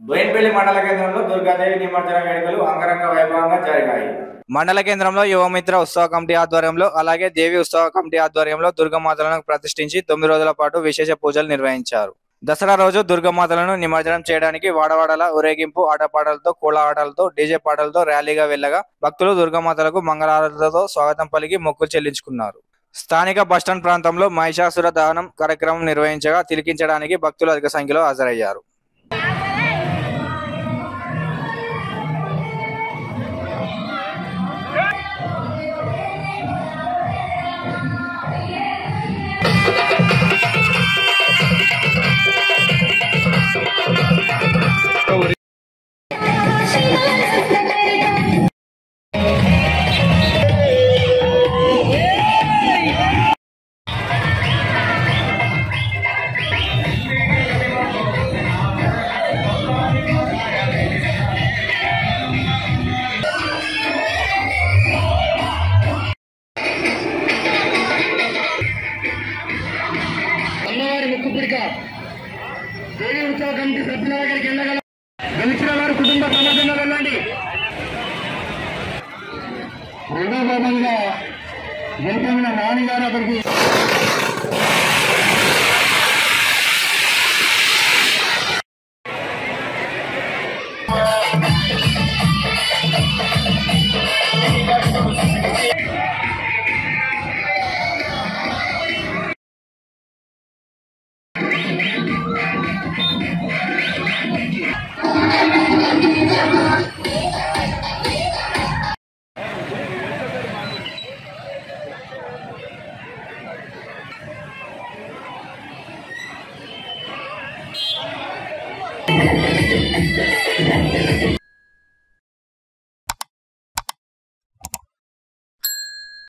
బోయినపల్లి మండల కేంద్రంలో దుర్గాదేవి నిమజ్జన వేడుకలు అంగరంగ వైభవంగా జరిగాయి మండల కేంద్రంలో యువమిత్ర ఉత్సవ కమిటీ ఆధ్వర్యంలో అలాగే దేవి ఉత్సవ కమిటీ ఆధ్వర్యంలో దుర్గమాతలను ప్రతిష్ఠించి తొమ్మిది రోజుల పాటు విశేష పూజలు నిర్వహించారు దసరా రోజు దుర్గమాతలను నిమజ్జనం చేయడానికి వాడవాడల ఊరేగింపు ఆటపాటలతో కోళ్ళ ఆటలతో డీజే పాటలతో ర్యాలీగా వెళ్ళగా భక్తులు దుర్గమాతలకు మంగళారతులతో స్వాగతం పలికి మొక్కులు చెల్లించుకున్నారు స్థానిక బస్టాండ్ ప్రాంతంలో మహిషాసుర దహనం కార్యక్రమం నిర్వహించగా తిలకించడానికి భక్తులు అధిక సంఖ్యలో హాజరయ్యారు అమ్మవారి ముక్కు పుడిక దేవి ఉత్సవ కమిటీ సభ్యుల దగ్గరికి వెళ్ళగల గెలిచిన వారు కుటుంబ సమర్థంగా వెళ్ళండి రెండో భాగంగా గెలిపిన నాని గారు అక్కడికి